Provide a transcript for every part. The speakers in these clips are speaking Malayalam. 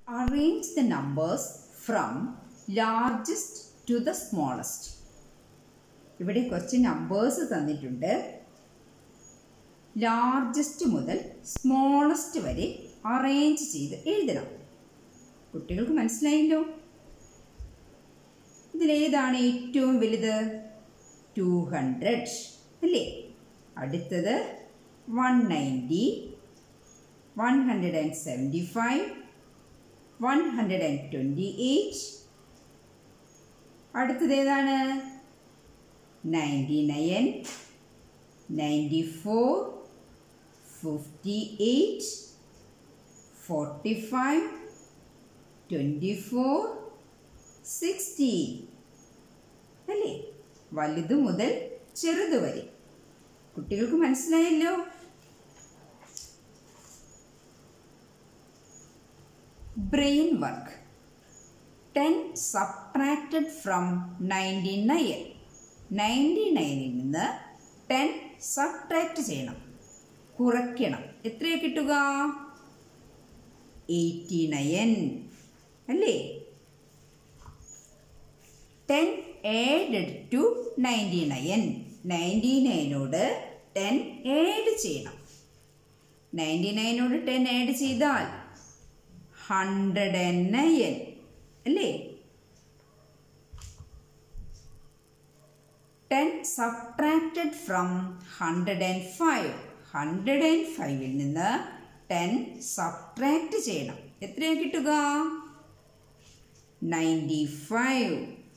Arrange the numbers from largest to the smallest. ഇവിടെ കുറച്ച് നമ്പേഴ്സ് തന്നിട്ടുണ്ട് ലാർജസ്റ്റ് മുതൽ സ്മോളസ്റ്റ് വരെ അറേഞ്ച് ചെയ്ത് എഴുതണം കുട്ടികൾക്ക് മനസ്സിലായല്ലോ ഇതിലേതാണ് ഏറ്റവും വലുത് ടു ഹൺഡ്രഡ് അല്ലേ അടുത്തത് one ninety one hundred and seventy five one hundred and twenty eight അടുത്തത് ഏതാണ് ninety nine ninety four fifty eight forty five twenty four sixty അല്ലേ വലുത് മുതൽ ചെറുത് വരെ കുട്ടികൾക്ക് മനസ്സിലായല്ലോ brain work ten subtracted from ninety nine ninety നയനിൽ നിന്ന് ടെൻ സബ്ട്രാക്റ്റ് ചെയ്യണം കുറയ്ക്കണം എത്രയാണ് കിട്ടുക എയ്റ്റി നയൻ അല്ലേ ten added to ninety nine ninety നയനോട് ടെൻ ഏഡ് ചെയ്യണം നയൻറ്റി നയനോട് ടെൻ ആഡ് ചെയ്താൽ ഹൺഡ്രഡ് ആൻഡ് നയൻ അല്ലേ ten subtracted from hundred and five hundred and ഫൈവിൽ നിന്ന് ടെൻ സബ്ട്രാക്റ്റ് ചെയ്യണം എത്രയാണ് കിട്ടുക ninety five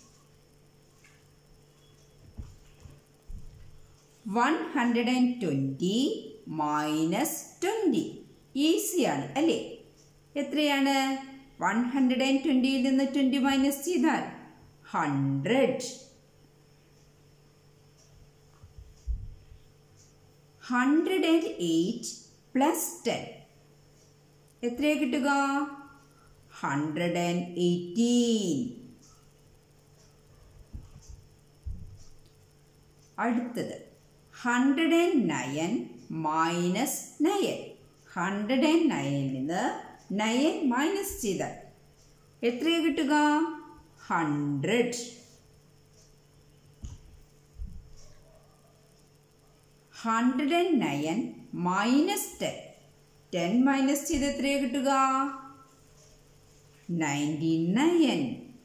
one hundred and twenty minus twenty ഈസിയാണ് അല്ലേ എത്രയാണ് വൺ ഹൺഡ്രഡ് ആൻഡ് ട്വൻറ്റിയിൽ നിന്ന് ട്വൻറ്റി മൈനസ് ചെയ്താൽ hundred hundred and eight plus ten എത്രയാണ് കിട്ടുക ഹൺഡ്രഡ് ആൻഡ് എയ്റ്റീൻ അടുത്തത് hundred and nine minus nine hundred and നയനിൽ നിന്ന് നയൻ മൈനസ് ചെയ്താൽ എത്രയാണ് കിട്ടുക hundred hundred and nine minus ten ten minus ചെയ്ത് എത്രയാണ് കിട്ടുക നയൻറ്റി നയൻ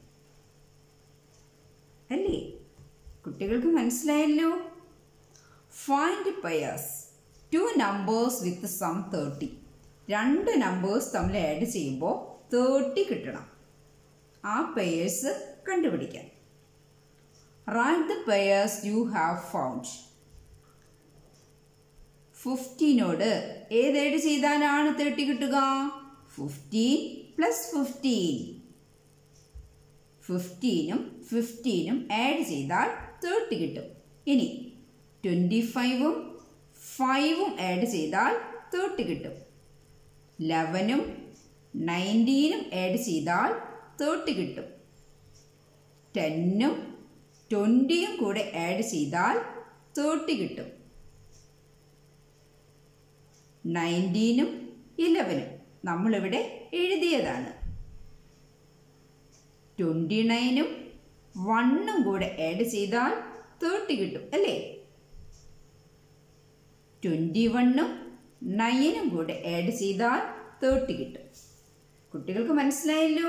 അല്ലേ കുട്ടികൾക്ക് മനസ്സിലായല്ലോ find pairs two numbers with sum thirty രണ്ട് നമ്പേഴ്സ് തമ്മിൽ ആഡ് ചെയ്യുമ്പോൾ തേർട്ടി കിട്ടണം ആ പെയേഴ്സ് കണ്ടുപിടിക്കാൻ right the pairs you have found ഫിഫ്റ്റീനോട് ഏത് ആഡ് ചെയ്താലാണ് തേർട്ടി കിട്ടുക ഫിഫ്റ്റീൻ പ്ലസ് ഫിഫ്റ്റീൻ ഫിഫ്റ്റീനും ഫിഫ്റ്റീനും ആഡ് ചെയ്താൽ തേർട്ടി കിട്ടും ഇനി ട്വൻറ്റി ഫൈവും ഫൈവും ആഡ് ചെയ്താൽ തേർട്ടി കിട്ടും ലെവനും നയൻറ്റീനും ആഡ് ചെയ്താൽ തേർട്ടി കിട്ടും ടെന്നും ട്വൻറ്റിയും കൂടെ ആഡ് ചെയ്താൽ തേർട്ടി കിട്ടും നയൻറ്റീനും ഇലവനും നമ്മളിവിടെ എഴുതിയതാണ് ട്വൻറ്റി നയനും വണ്ണും കൂടെ ആഡ് ചെയ്താൽ തേർട്ടി കിട്ടും അല്ലേ ട്വൻറ്റി വണ്ണും നയനും കൂടെ ആഡ് ചെയ്താൽ തേർട്ടി കിട്ടും കുട്ടികൾക്ക് മനസ്സിലായല്ലോ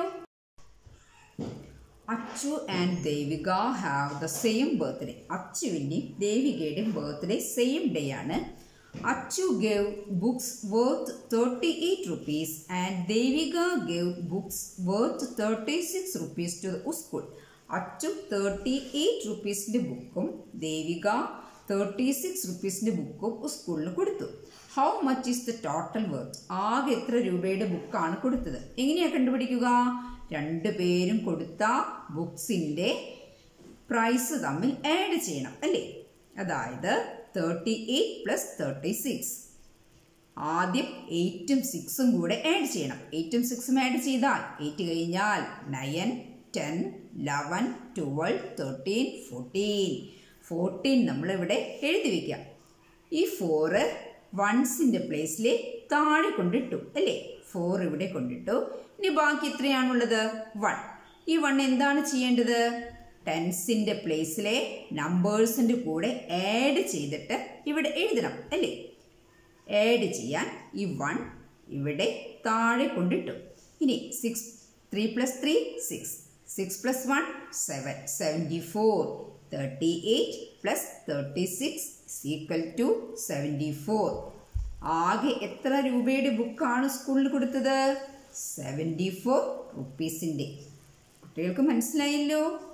Achu and Devika have the same birthday അച്ചുവിൻ്റെയും ദേവികയുടെയും ബർത്ത്ഡേ സെയിം ഡേ ആണ് Achu gave books worth thirty eight rupees and Devika gave books worth thirty six rupees to school Achu thirty eight റുപ്പീസിൻ്റെ ബുക്കും ദേവിക തേർട്ടി സിക്സ് റുപ്പീസിൻ്റെ ബുക്കും സ്കൂളിന് കൊടുത്തു how much is the total worth ആകെ എത്ര രൂപയുടെ ബുക്കാണ് കൊടുത്തത് എങ്ങനെയാണ് കണ്ടുപിടിക്കുക രണ്ട് പേരും കൊടുത്ത ബുക്സിൻ്റെ പ്രൈസ് തമ്മിൽ ആഡ് ചെയ്യണം അല്ലേ അതായത് thirty eight plus thirty six ആദ്യം എയ്റ്റും സിക്സും കൂടെ ആഡ് ചെയ്യണം എയ്റ്റും സിക്സും ആഡ് ചെയ്താൽ എയ്റ്റ് കഴിഞ്ഞാൽ nine ten eleven twelve thirteen fourteen fourteen നമ്മളിവിടെ എഴുതി വയ്ക്കാം ഈ ഫോറ് വൺസിൻ്റെ പ്ലേസിൽ താഴെ കൊണ്ടിട്ടു അല്ലേ ഫോർ ഇവിടെ കൊണ്ടിട്ടു ഇനി ബാക്കി എത്രയാണുള്ളത് വൺ ഈ വൺ എന്താണ് ചെയ്യേണ്ടത് ടെൻസിൻ്റെ പ്ലേസിലെ നമ്പേഴ്സിൻ്റെ കൂടെ ആഡ് ചെയ്തിട്ട് ഇവിടെ എഴുതണം അല്ലേ ആഡ് ചെയ്യാൻ ഈ വൺ ഇവിടെ താഴെ കൊണ്ടിട്ടു ഇനി six three plus three six six plus one seven seventy four thirty eight plus thirty six equal to seventy four ആകെ എത്ര രൂപയുടെ ബുക്കാണ് സ്കൂളിൽ കൊടുത്തത് സെവൻറ്റി ഫോർ റുപ്പീസിൻ്റെ കുട്ടികൾക്ക് മനസ്സിലായല്ലോ